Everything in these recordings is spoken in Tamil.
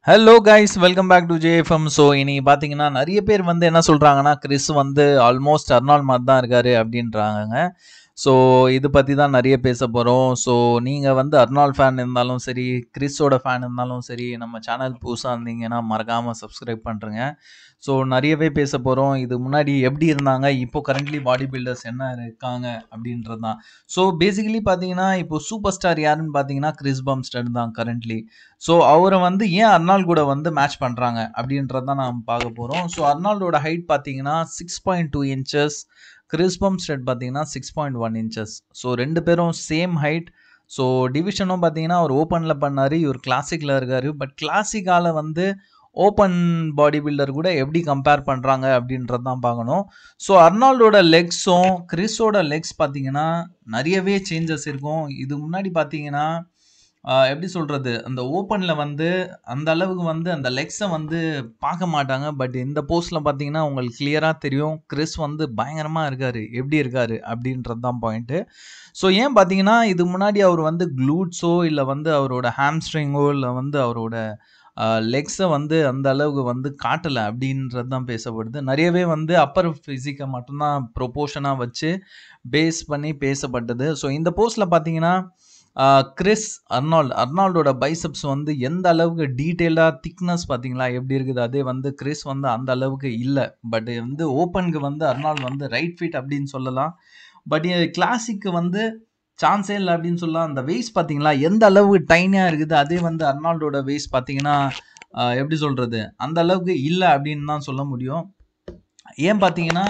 hello guys welcome back to JFM so இனி பார்த்தீங்கன்னா நிறைய பேர் வந்து என்ன சொல்கிறாங்கன்னா கிறிஸ் வந்து ஆல்மோஸ்ட் அர்னால் மாதிரி தான் இருக்காரு அப்படின்றாங்க ஸோ இது பற்றி தான் நிறைய பேச போகிறோம் ஸோ நீங்கள் வந்து அர்னால் ஃபேன் இருந்தாலும் சரி கிறிஸோட ஃபேன் இருந்தாலும் சரி நம்ம சேனல் புதுசாக இருந்தீங்கன்னா மறக்காமல் சப்ஸ்கிரைப் பண்ணுறேங்க ஸோ நிறையவே பேச போகிறோம் இது முன்னாடி எப்படி இருந்தாங்க இப்போ கரண்ட்லி பாடி பில்டர்ஸ் என்ன இருக்காங்க அப்படின்றது தான் ஸோ பேசிக்கலி பார்த்தீங்கன்னா இப்போ சூப்பர் ஸ்டார் யாருன்னு பார்த்தீங்கன்னா கிறிஸ் பம்ஸ்டர் தான் கரண்ட்லி ஸோ அவரை வந்து ஏன் அர்னால் கூட வந்து மேட்ச் பண்ணுறாங்க அப்படின்றது தான் நம்ம பார்க்க போகிறோம் ஸோ அர்னால்டோட ஹைட் பார்த்தீங்கன்னா six point two inches Chris Bumstead பார்த்தீங்கன்னா six point one inches so ரெண்டு பேரும் சேம் ஹைட் ஸோ டிவிஷனும் பார்த்தீங்கன்னா அவர் ஓப்பனில் பண்ணார் இவர் கிளாசிக்கில் இருக்கார் பட் கிளாசிக்கால வந்து ஓப்பன் பாடி பில்டர் கூட எப்படி கம்பேர் பண்ணுறாங்க அப்படின்றது தான் பார்க்கணும் ஸோ அர்னால்டோட லெக்ஸும் கிறிஸோட லெக்ஸ் பார்த்தீங்கன்னா நிறையவே சேஞ்சஸ் இருக்கும் இது முன்னாடி பார்த்தீங்கன்னா ஆஹ் எப்படி சொல்கிறது அந்த ஓப்பனில் வந்து அந்த அளவுக்கு வந்து அந்த லெக்ஸை வந்து பார்க்க மாட்டாங்க பட் இந்த போஸ்ட்டில் பார்த்தீங்கன்னா உங்களுக்கு கிளியராக தெரியும் கிறிஸ் வந்து பயங்கரமாக இருக்கார் எப்படி இருக்கார் அப்படின்றது தான் பாயிண்ட்டு ஸோ ஏன் பார்த்தீங்கன்னா இது முன்னாடி அவர் வந்து க்ளூட்ஸோ இல்லை வந்து அவரோட ஹாம்ஸ்ட்ரிங்கோ இல்லை வந்து அவரோட லெக்ஸை வந்து அந்த அளவுக்கு வந்து காட்டலை அப்படின்றது தான் பேசப்படுது நிறையவே வந்து அப்பர் ஃபிசிக்கை மட்டும்தான் ப்ரொபோஷனாக வச்சு பேஸ் பண்ணி பேசப்பட்டது ஸோ இந்த போஸ்ட்டில் பார்த்தீங்கன்னா கிறிஸ் அர்னால்டு அர்னால்டோட பைசப்ஸ் வந்து எந்த அளவுக்கு டீட்டெயிலாக திக்னஸ் பார்த்தீங்களா எப்படி இருக்குது அதே வந்து கிறிஸ் வந்து அந்த அளவுக்கு இல்லை பட் வந்து ஓப்பனுக்கு வந்து அர்னால்டு வந்து ரைட் ஃபிட் அப்படின்னு சொல்லலாம் பட் கிளாசிக்கு வந்து சான்ஸே இல்லை அப்படின்னு சொல்லலாம் அந்த வெயிஸ் பார்த்தீங்களா எந்த அளவுக்கு டைனியாக இருக்குது அதே வந்து அர்னால்டோட வெயிஸ் பார்த்தீங்கன்னா ஆஹ் எப்படி சொல்கிறது அந்த அளவுக்கு இல்லை அப்படின்னு தான் சொல்ல முடியும் ஏன் பார்த்தீங்கன்னா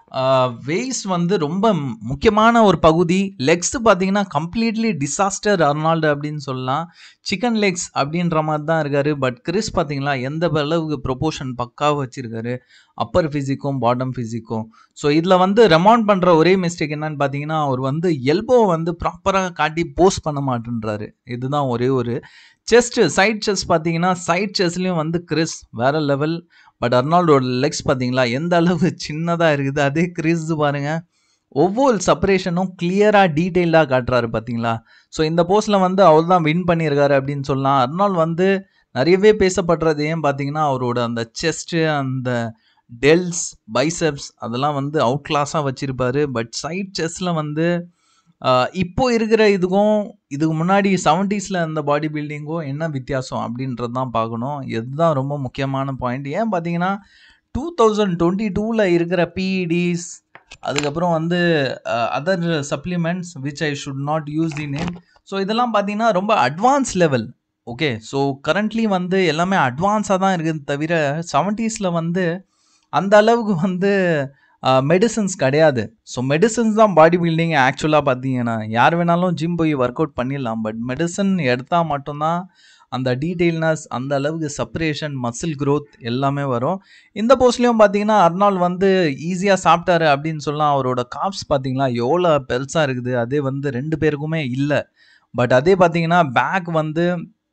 வெய்ஸ் வந்து ரொம்ப முக்கியமான ஒரு பகுதி லெக்ஸ் பார்த்தீங்கன்னா கம்ப்ளீட்லி டிசாஸ்டர் அர்னால்டு அப்படின்னு சொல்லலாம் சிக்கன் லெக்ஸ் அப்படின்ற மாதிரி தான் இருக்காரு பட் கிறிஸ் பார்த்தீங்களா எந்த அளவுக்கு ப்ரொபோஷன் பக்காவாக வச்சிருக்காரு அப்பர் ஃபிசிக்கும் பாட்டம் ஃபிசிக்கும் ஸோ இதில் வந்து ரெமவுண்ட் பண்ணுற ஒரே மிஸ்டேக் என்னன்னு பார்த்தீங்கன்னா அவர் வந்து எல்போ வந்து ப்ராப்பராக காட்டி போஸ்ட் பண்ண மாட்டேன்றாரு இதுதான் ஒரே ஒரு செஸ்ட்டு சைட் செஸ் பார்த்தீங்கன்னா சைட் செஸ்லேயும் வந்து கிறிஸ் வேற லெவல் பட் அர்னால்டோட லெக்ஸ் பார்த்தீங்களா எந்த அளவு சின்னதாக இருக்குது அதே கிறிஸ் பாருங்க ஒவ்வொரு செப்பரேஷனும் கிளியராக டீட்டெயிலாக காட்டுறாரு பார்த்தீங்களா ஸோ இந்த போஸ்ட்டில் வந்து அவர் தான் வின் பண்ணியிருக்காரு அப்படின்னு சொல்லலாம் அர்னால் வந்து நிறையவே பேசப்படுறது ஏன் பார்த்தீங்கன்னா அவரோட அந்த செஸ்ட்டு அந்த டெல்ஸ் பைசப்ஸ் அதெல்லாம் வந்து அவுட் கிளாஸாக வச்சுருப்பாரு பட் சைட் செஸ்ஸில் வந்து ஆஹ் இப்போ இருக்கிற இதுக்கும் இதுக்கு முன்னாடி செவன்ட்டீஸில் அந்த பாடி பில்டிங்கும் என்ன வித்தியாசம் அப்படின்றது தான் பார்க்கணும் இதுதான் ரொம்ப முக்கியமான பாயிண்ட் ஏன் பார்த்தீங்கன்னா டூ தௌசண்ட் டுவெண்ட்டி டூவில் இருக்கிற பிஇடிஸ் அதுக்கப்புறம் வந்து other supplements which I should not use the name so இதெல்லாம் பார்த்தீங்கன்னா ரொம்ப advance level okay so currently வந்து எல்லாமே அட்வான்ஸாக தான் இருக்குது தவிர செவன்ட்டீஸில் வந்து அந்த அளவுக்கு வந்து மெடிசன்ஸ் கிடையாது ஸோ மெடிசன்ஸ் தான் பாடி பில்டிங் ஆக்சுவலாக பார்த்தீங்கன்னா யார் வேணாலும் ஜிம் போய் ஒர்க் அவுட் பண்ணிடலாம் பட் மெடிசன் எடுத்தால் மட்டும்தான் அந்த டீட்டெயில்னஸ் அந்த அளவுக்கு செப்பரேஷன் மசில் growth எல்லாமே வரும் இந்த போஸ்ட்லேயும் பார்த்தீங்கன்னா அர்னால் வந்து ஈஸியாக சாப்பிட்டாரு அப்படின்னு சொல்லலாம் அவரோட காப்ஸ் பார்த்தீங்களா எவ்வளோ பெருசாக இருக்குது அதே வந்து ரெண்டு பேருக்குமே இல்லை பட் அதே பார்த்தீங்கன்னா பேக் வந்து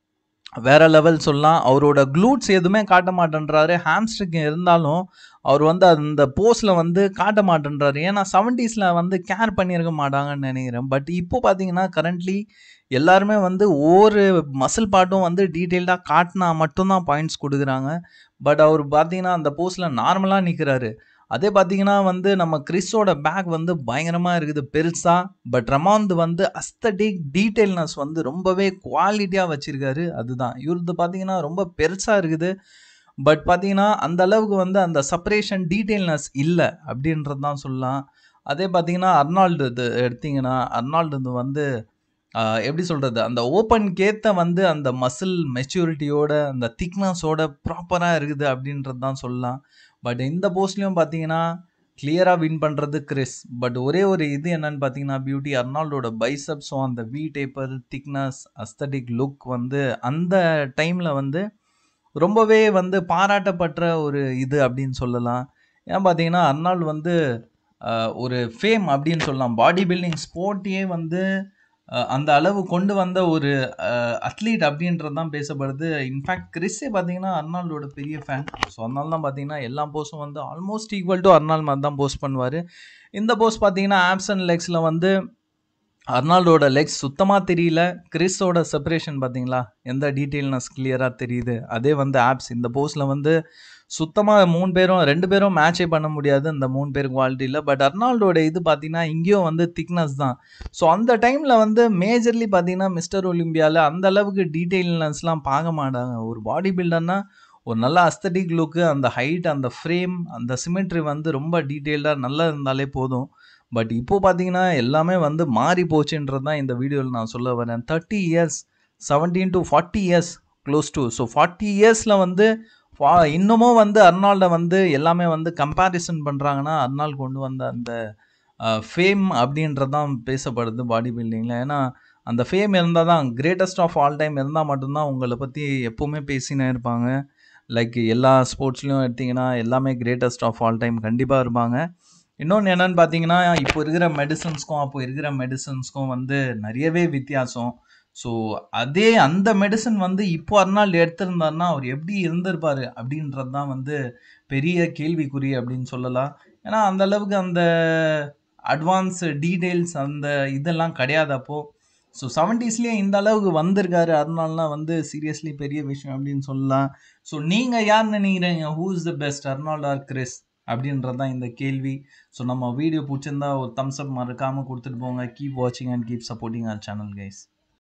வேற லெவல் சொல்லலாம் அவரோட க்ளூட்ஸ் எதுவுமே காட்ட மாட்டேன்றாரு ஹாம்ஸ்ட்ரிங் இருந்தாலும் அவர் வந்து அந்த போஸ்டில் வந்து காட்ட மாட்டேன்றாரு ஏன்னா செவன்ட்டீஸில் வந்து கேர் பண்ணியிருக்க மாட்டாங்கன்னு நினைக்கிறேன் பட் இப்போ பார்த்தீங்கன்னா கரண்ட்லி எல்லாருமே வந்து ஒவ்வொரு மசில் பாட்டும் வந்து டீட்டெயில்டாக காட்டினா மட்டும்தான் பாயிண்ட்ஸ் கொடுக்குறாங்க பட் அவர் பார்த்தீங்கன்னா அந்த போஸ்டில் நார்மலாக நிற்கிறாரு அதே பார்த்தீங்கன்னா வந்து நம்ம கிறிஸோட பேக் வந்து பயங்கரமாக இருக்குது பெருசாக பட் ரமாந்த் வந்து அஸ்தட்டிக் டீட்டெயில்னஸ் வந்து ரொம்பவே குவாலிட்டியாக வச்சுருக்காரு அதுதான் இவரது பார்த்தீங்கன்னா ரொம்ப பெருசாக இருக்குது பட் பார்த்தீங்கன்னா அந்த அளவுக்கு வந்து அந்த செப்பரேஷன் டீட்டெயில்னஸ் இல்லை அப்படின்றது தான் சொல்லலாம் அதே பார்த்தீங்கன்னா அர்னால்டு இது எடுத்தீங்கன்னா அர்னால்டு இது வந்து ஆஹ், எப்படி சொல்கிறது அந்த ஓப்பன் கேத்த வந்து அந்த மசில் மெச்சூரிட்டியோட அந்த திக்னஸோட ப்ராப்பராக இருக்குது அப்படின்றது தான் சொல்லலாம் பட் இந்த போஸ்ட்லேயும் பார்த்தீங்கன்னா கிளியராக வின் பண்ணுறது கிறிஸ் பட் ஒரே ஒரு இது என்னன்னு பார்த்தீங்கன்னா பியூட்டி அர்னால்டோட பைசப்ஸும் அந்த V taper thickness aesthetic look வந்து அந்த டைமில் வந்து ரொம்பவே வந்து பாராட்டப்பட்ட ஒரு இது அப்படின்னு சொல்லலாம் ஏன் பார்த்தீங்கன்னா அர்னால்டு வந்து ஆஹ், ஒரு ஃபேம் அப்படின்னு சொல்லலாம் பாடி பில்டிங் ஸ்போர்ட்டையே வந்து ஆஹ், அந்த அளவு கொண்டு வந்த ஒரு அத்லீட் அப்படின்றது தான் பேசப்படுது இன்ஃபேக்ட் கிறிஸே பார்த்தீங்கன்னா அர்னால்டோட பெரிய ஃபேன் ஸோ அதனால தான் பார்த்தீங்கன்னா எல்லா போஸ்டும் வந்து ஆல்மோஸ்ட் ஈக்குவல் டு அர்னால் மாதிரி தான் போஸ்ட் பண்ணுவார் இந்த போஸ்ட் பார்த்தீங்கன்னா ஆப்சன் லெக்ஸில் வந்து அர்னால்டோட லெக்ஸ் சுத்தமாக தெரியல கிறிஸோட செப்பரேஷன் பார்த்தீங்களா எந்த டீட்டெயில்னஸ் கிளியராக தெரியுது அதே வந்து ஆப்ஸ் இந்த போஸ்டில் வந்து சுத்தமாக மூணு பேரும் ரெண்டு பேரும் மேட்சே பண்ண முடியாது இந்த மூணு பேர் குவாலிட்டியில் பட் அர்னால்டோட இது பார்த்தீங்கன்னா இங்கேயும் வந்து திக்னஸ் தான் ஸோ அந்த டைமில் வந்து மேஜர்லி பார்த்தீங்கன்னா மிஸ்டர் ஒலிம்பியாவில் அந்த அளவுக்கு டீட்டெயில்னஸ்லாம் பார்க்க மாட்டாங்க ஒரு பாடி பில்டர்னா ஒரு நல்ல அஸ்தட்டிக் லுக்கு அந்த ஹைட் அந்த ஃப்ரேம் அந்த சிமெட்ரி வந்து ரொம்ப டீட்டெயில்டாக நல்லா இருந்தாலே போதும் பட் இப்போ பார்த்தீங்கன்னா எல்லாமே வந்து மாறி போச்சுன்றது தான் இந்த வீடியோவில் நான் சொல்ல வரேன் thirty years seventeen to forty years close to so ஃபார்ட்டி இயர்ஸில் வந்து ஃபா- இன்னமும் வந்து அர்னால்டை வந்து எல்லாமே வந்து கம்பேரிசன் பண்ணுறாங்கன்னா அர்னால் கொண்டு வந்த அந்த ஃபேம் அப்படின்றது தான் பேசப்படுது பாடி பில்டிங்கில் ஏன்னா அந்த ஃபேம் இருந்தால் தான் கிரேட்டஸ்ட் ஆஃப் ஆல் டைம் இருந்தால் மட்டும்தான் உங்களை பற்றி எப்போவுமே பேசினே இருப்பாங்க லைக் எல்லா ஸ்போர்ட்ஸ்லையும் எடுத்தீங்கன்னா எல்லாமே கிரேட்டஸ்ட் ஆஃப் ஆல் டைம் கண்டிப்பாக இருப்பாங்க இன்னொன்று என்னன்னு பார்த்தீங்கன்னா இப்போ இருக்கிற மெடிசன்ஸ்க்கும் அப்போ இருக்கிற மெடிசன்ஸ்க்கும் வந்து நிறையவே வித்தியாசம் ஸோ அதே அந்த மெடிசன் வந்து இப்போ அர்னால் எடுத்திருந்தாருன்னா அவர் எப்படி இருந்திருப்பாரு அப்படின்றது தான் வந்து பெரிய கேள்விக்குறி அப்படின்னு சொல்லலாம் ஏன்னா அந்த அளவுக்கு அந்த அட்வான்ஸ் டீடைல்ஸ் அந்த இதெல்லாம் கிடையாது அப்போ ஸோ செவன்டீஸ்லேயே இந்த அளவுக்கு வந்திருக்காரு அர்னால்னா வந்து சீரியஸ்லி பெரிய விஷயம் அப்படின்னு சொல்லலாம் ஸோ நீங்கள் யார் நினைக்கிறீங்க who is the best Arnold or Chris அப்படின்றது தான் இந்த கேள்வி ஸோ நம்ம வீடியோ பிடிச்சிருந்தா ஒரு தம்ஸ் அப் மறக்காமல் கொடுத்துட்டு போங்க கீப் வாட்சிங் and keep supporting our channel guys